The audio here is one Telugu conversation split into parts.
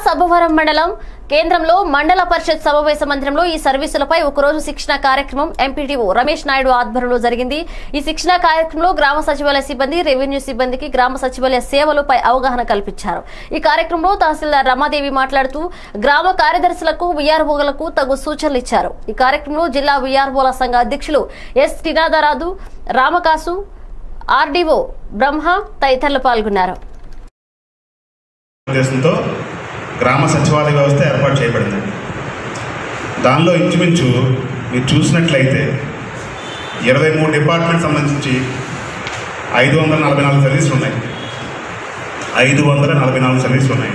సభవరం మండలం కేంద్రంలో మండల పరిషత్ సమావేశ మందిరంలో ఈ సర్వీసులపై ఒకరోజు శిక్షణ కార్యక్రమం ఎంపీటీఓ రమేష్ నాయుడు ఆధ్వర్యంలో జరిగింది ఈ శిక్షణ కార్యక్రమంలో గ్రామ సచివాలయ సిబ్బంది రెవెన్యూ సిబ్బందికి గ్రామ సచివాలయ సేవలపై అవగాహన కల్పించారు ఈ కార్యక్రమంలో తహసీల్దార్ రమాదేవి మాట్లాడుతూ గ్రామ కార్యదర్శులకు విఆర్ఓలకు తగు సూచనలు ఇచ్చారు ఈ కార్యక్రమంలో జిల్లా విఆర్ఓల సంఘ అధ్యక్షులు ఎస్ టినాదరాదు రామకాసు ఆర్డీఓ బ్రహ్మ తదితరులు పాల్గొన్నారు ఉద్దేశంతో గ్రామ సచివాలయ వ్యవస్థ ఏర్పాటు చేయబడింది దానిలో ఇంచుమించు మీరు చూసినట్లయితే ఇరవై మూడు డిపార్ట్మెంట్ సంబంధించి ఐదు వందల నలభై నాలుగు సర్వీసులు ఉన్నాయి ఐదు వందల నలభై నాలుగు సర్వీసులు ఉన్నాయి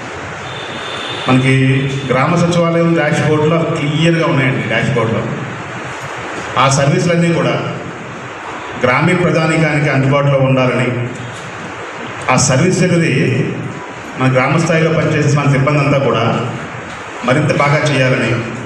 మనకి గ్రామ సచివాలయం డాష్ బోర్డులో క్లియర్గా ఉన్నాయండి డాష్ బోర్డులో ఆ సర్వీసులన్నీ కూడా గ్రామీణ ప్రజానికానికి అందుబాటులో ఉండాలని ఆ సర్వీస్ అనేది మన గ్రామ స్థాయిలో పనిచేసే మన సిబ్బంది అంతా కూడా మరింత బాగా చేయాలని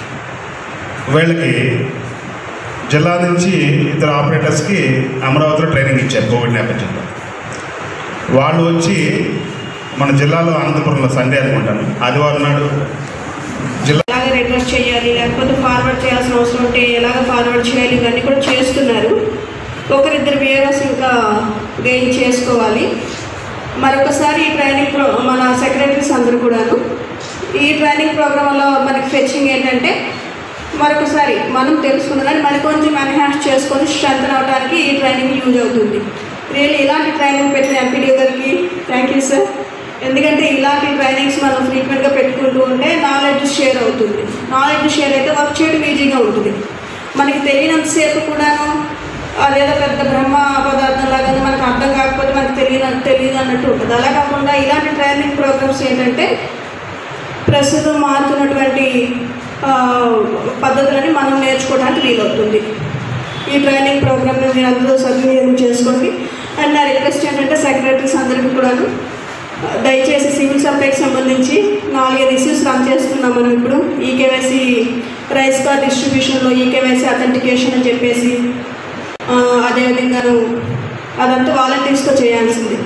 వీళ్ళకి జిల్లా నుంచి ఇద్దరు ఆపరేటర్స్కి అమరావతిలో ట్రైనింగ్ ఇచ్చారు కోవిడ్ నేపథ్యంలో వాళ్ళు వచ్చి మన జిల్లాలో అనంతపురంలో సండే అనుకుంటాను ఆదివారం నాడు జిల్లా ఎలాగ రిక్వెస్ట్ చేయాలి లేకపోతే ఫార్వర్డ్ చేయాల్సిన అవసరం ఉంటే ఎలాగ ఫార్వర్డ్ చేయాలి ఇవన్నీ కూడా చేస్తున్నారు ఒకరిద్దరు విఆర్ఎస్ ఇంకా గెయిన్ చేసుకోవాలి మరొకసారి ఈ ట్రైనింగ్ ప్రో మన సెక్రటరీస్ అందరూ కూడాను ఈ ట్రైనింగ్ ప్రోగ్రాంలో మనకి ఫెచ్చింగ్ ఏంటంటే మరొకసారి మనం తెలుసుకున్నదాన్ని మరి కొంచెం ఎన్హాన్స్ చేసుకొని స్ట్రెంత్ అవడానికి ఈ ట్రైనింగ్ యూజ్ అవుతుంది రియల్లీ ఇలాంటి ట్రైనింగ్ పెట్టిన ఎంపీడీ గారికి థ్యాంక్ యూ సార్ ఎందుకంటే ఇలాంటి ట్రైనింగ్స్ మనం ఫ్రీక్వెంట్గా పెట్టుకుంటూ ఉంటే నాలెడ్జ్ షేర్ అవుతుంది నాలెడ్జ్ షేర్ అయితే వర్క్ చేయడం ఈజీగా ఉంటుంది మనకి తెలియనంతసేపు కూడాను అదేదో పెద్ద బ్రహ్మ పదార్థం లాగా మనకు అర్థం కాకపోతే మనకు తెలియని తెలియదు అన్నట్టు ఉంటుంది అలా కాకుండా ఇలాంటి ట్రైనింగ్ ప్రోగ్రామ్స్ ఏంటంటే ప్రస్తుతం మారుతున్నటువంటి ఆ, పద్ధతులని మనం నేర్చుకోవడానికి వీలవుతుంది ఈ ట్రైనింగ్ ప్రోగ్రామ్ని మీరు అందరూ సద్వినియోగం చేసుకోండి అండ్ నా రిక్వెస్ట్ ఏంటంటే సెక్రటరీస్ అందరికీ కూడాను దయచేసి సివిల్ సప్లైకి సంబంధించి నాలుగైదు ఇష్యూస్ రన్ చేస్తున్నాం మనం ఇప్పుడు ఈకేవైసీ రైస్ కార్డ్ డిస్ట్రిబ్యూషన్లో ఈకేవైసీ అథెంటికేషన్ అని చెప్పేసి ఆ, అదేవిధంగా అదంతా వాలంటీర్స్తో చేయాల్సింది